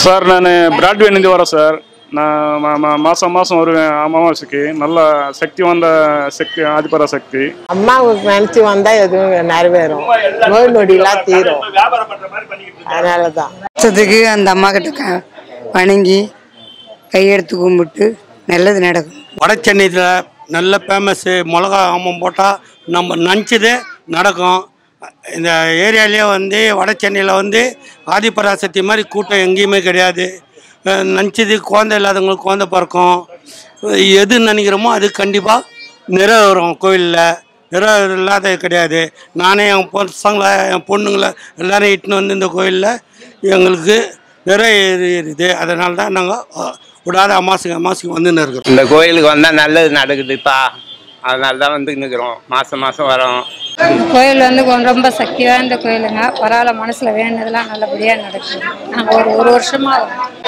sir நான் பிராட்வேலேருந்து வரேன் sir நான் மா- மா- மாசம் மாசம் வருவேன் அமாவாசைக்கு நல்ல சக்தி வந்த சக்தி ஆதிபரா சக்தி அம்மாவுக்கு நினைச்சு வந்தா எதுவும் நிறைவேறும் நோய் நொடியெல்லாம் தீரும் அதனாலதான் வருஷத்துக்கு அந்த அம்மா கிட்ட க- வணங்கி கையெடுத்து கும்பிட்டு நல்லது நடக்கும் வட சென்னையில் நல்ல ஃபேமஸ்ஸு மிளகா ஆமம் போட்டால் நம்ம நினச்சது நடக்கும் இந்த ஏரியாலேயே வந்து வட சென்னையில் வந்து ஆதிபராசக்தி மாதிரி கூட்டம் எங்கேயுமே கிடையாது நினச்சது குழந்தை இல்லாதவங்களுக்கு குழந்தை பிறக்கும் எது நினைக்கிறோமோ அது கண்டிப்பாக நிறைவேறும் கோயிலில் நிறைவேற இல்லாத கிடையாது நானே என் பசங்களை என் பொண்ணுங்களை எல்லாரும் இட்டுன்னு வந்து இந்த கோயிலில் எங்களுக்கு நிறைவேறுது அதனால தான் நாங்கள் விடாத அமாசுக்கு அமாசுக்கு வந்துன்னு இருக்கிறோம் இந்த கோயிலுக்கு வந்தால் நல்லது நடக்குதுப்பா அதனால தான் வந்து நிற்கிறோம் மாதம் மாதம் வரோம் கோயில் வந்து கொ- ரொம்ப சக்தி வாய்ந்த கோயிலுங்க பரவாயில்ல மனசில் வேணுனதெல்லாம் நல்லபடியாக நடக்குது நாங்கள் ஒரு ஒரு வருஷமாக